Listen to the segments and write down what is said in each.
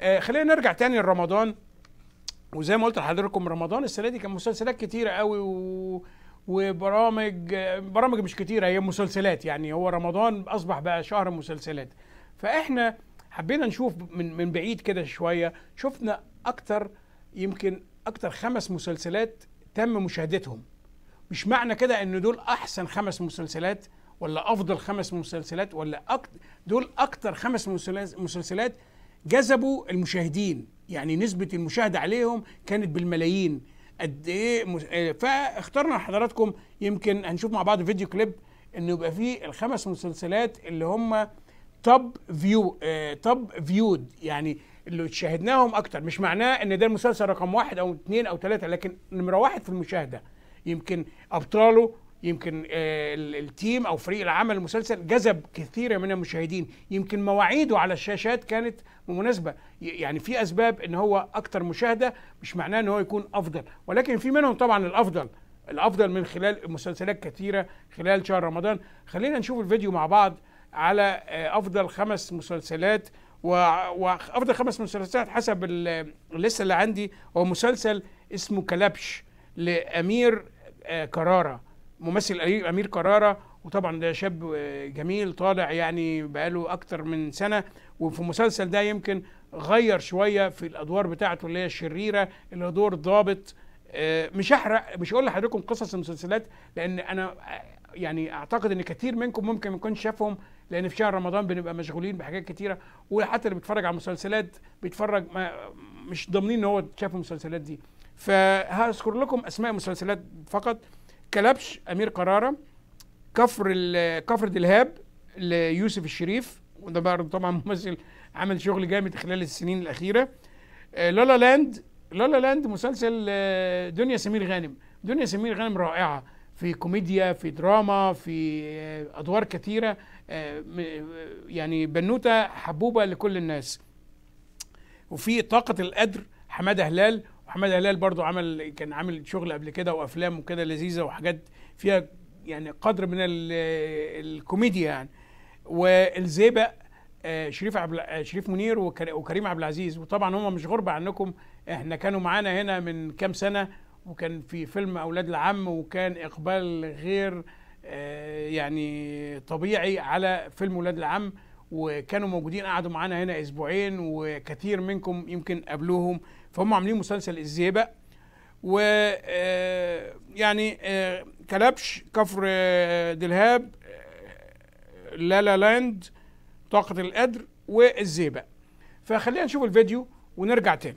آه خلينا نرجع تاني لرمضان وزي ما قلت لحضراتكم رمضان السنه دي كان مسلسلات كتيره قوي و... وبرامج آه، برامج مش كتيره هي مسلسلات يعني هو رمضان اصبح بقى شهر مسلسلات فاحنا حبينا نشوف من من بعيد كده شويه شفنا اكتر يمكن اكتر خمس مسلسلات تم مشاهدتهم مش معنى كده ان دول احسن خمس مسلسلات ولا افضل خمس مسلسلات ولا أكتر دول اكتر خمس مسلس- مسلسلات جذبوا المشاهدين يعني نسبة المشاهدة عليهم كانت بالملايين قد ايه مس... آه، فاخترنا لحضراتكم يمكن هنشوف مع بعض فيديو كليب انه يبقى فيه الخمس مسلسلات اللي هم توب فيو توب فيود يعني اللي شاهدناهم اكتر مش معناه ان ده المسلسل رقم واحد او اثنين او ثلاثه لكن نمره واحد في المشاهده يمكن ابطاله يمكن آه، ال- التيم او فريق العمل المسلسل جذب كثير من المشاهدين يمكن مواعيده على الشاشات كانت مناسبه ي- يعني في اسباب ان هو اكتر مشاهده مش معناه ان هو يكون افضل ولكن في منهم طبعا الافضل الافضل من خلال مسلسلات كثيره خلال شهر رمضان خلينا نشوف الفيديو مع بعض على آه، افضل خمس مسلسلات و- وافضل خمس مسلسلات حسب ال- الليسته اللي عندي هو مسلسل اسمه كلبش لامير آه، كراره ممثل أمير- امير كراره وطبعا ده شاب آه، جميل طالع يعني بقاله اكتر من سنه وفي المسلسل ده يمكن غير شويه في الادوار بتاعته اللي هي الشريره اللي هو دور ضابط آه، مش هحرق مش هقول لحضراتكم قصص المسلسلات لان انا آه، يعني اعتقد ان كتير منكم ممكن ما يكونش شافهم لان في شهر رمضان بنبقى مشغولين بحاجات كتيره وحتى اللي بيتفرج على المسلسلات بيتفرج ما مش ضامنين ان هو شاف المسلسلات دي فهذكر لكم اسماء مسلسلات فقط كلبش امير قراره كفر ال- كفر دلهاب ليوسف الشريف وده برضه طبعا ممثل عمل شغل جامد خلال السنين الاخيره آه، لالا لاند لالا لاند مسلسل آه، دنيا سمير غانم دنيا سمير غانم رائعه في كوميديا في دراما في آه، ادوار كثيره آه، م- آه، يعني بنوته حبوبه لكل الناس وفي طاقة القدر حمادة هلال وحمادة هلال برضو عمل كان عامل شغل قبل كده وافلام وكده لذيذة وحاجات فيها يعني قدر من ال- الكوميديا يعني والزيبق آه، شريف عبد الع- شريف منير وكر- وكريم عبد العزيز وطبعا هم مش غربة عنكم احنا كانوا معانا هنا من كام سنة وكان في فيلم اولاد العم وكان اقبال غير آه، يعني طبيعي على فيلم ولاد العم وكانوا موجودين قعدوا معانا هنا اسبوعين وكثير منكم يمكن قابلوهم فهم عاملين مسلسل الزيبق و آه، يعني آه، كلبش كفر آه، دلهاب آه، لا لا لاند طاقة القدر والزيبق فخلينا نشوف الفيديو ونرجع تاني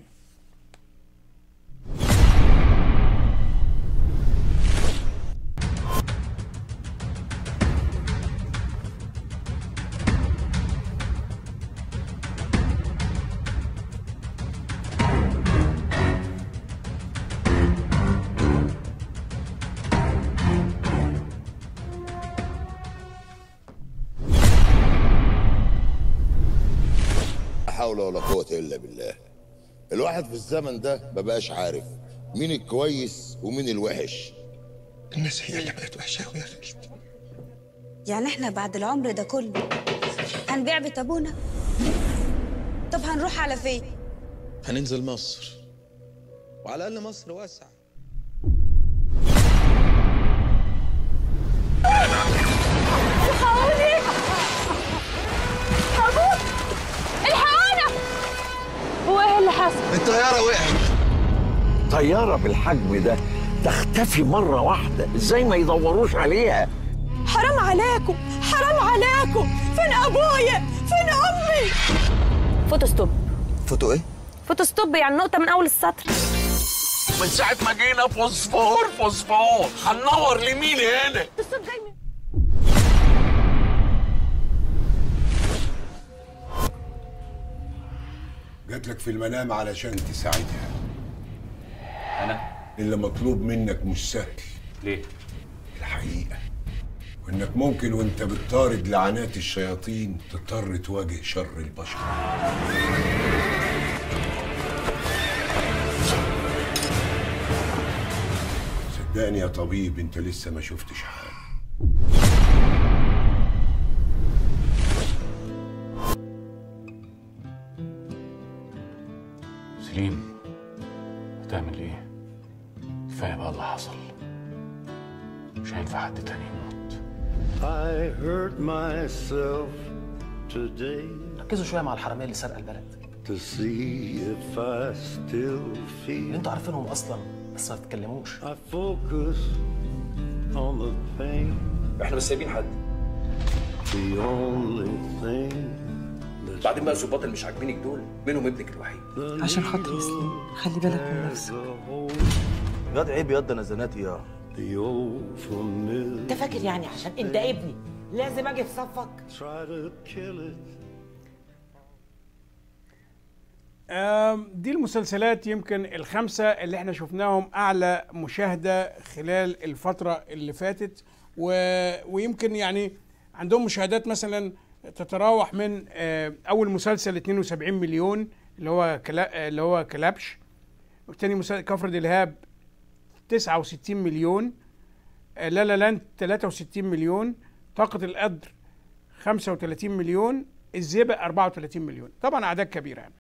لا حول ولا قوة إلا بالله الواحد في الزمن ده مبقاش عارف مين الكويس ومين الوحش الناس هي اللي بقت وحشة أوي يا خالد يعني احنا بعد العمر ده كله هنبيع بيت ابونا طب هنروح على فين هننزل مصر وعلى الأقل مصر واسعة الحقوني هموت الحقونا هو ايه اللي حصل الطيارة وقعت طيارة بالحجم ده تختفي مرة واحدة ازاي ما يدوروش عليها حرام عليكم حرام عليكم فين ابويا فين امي فوتو ستوب فوتو إيه؟ فوتو ستوب يعني نقطة من أول السطر من ساعة ما جينا فوسفور فوسفور هننور لمين هنا الصوت جاي من جات لك في المنام علشان تساعدها انا اللي مطلوب منك مش سهل ليه الحقيقة وانك ممكن وانت بتطارد لعنات الشياطين تضطر تواجه شر البشر صدقني يا طبيب انت لسه ما شفتش حاجة سليم هتعمل ايه كفايه بقى اللي حصل مش هينفع حد تاني يموت I hurt myself today ركزوا شويه مع الحراميه اللي سرقه البلد to see if I still feel. اللي انتوا عارفينهم اصلا بس ما بتتكلموش I focus on the pain, احنا مش سايبين حد the only thing بعدين بقى الظباط اللي مش عاجبينك دول منهم ابنك الوحيد عشان خاطري يا سليم خلي بالك من نفسك ياض عيب ياض انا زناتي يا the old familiar. انت فاكر يعني عشان انت ابني لازم اجي في صفك Try to kill it. آم، دي المسلسلات يمكن الخمسة اللي احنا شفناهم أعلى مشاهدة خلال الفترة اللي فاتت و... ويمكن يعني عندهم مشاهدات مثلا تتراوح من آه، أول مسلسل 72 مليون اللي هو كلا... اللي هو كلبش والتاني مسلسل كفر دلهاب 69 مليون آه، لا لا لاند 63 مليون طاقة القدر 35 مليون الزيبق 34 مليون طبعا أعداد كبيرة يعني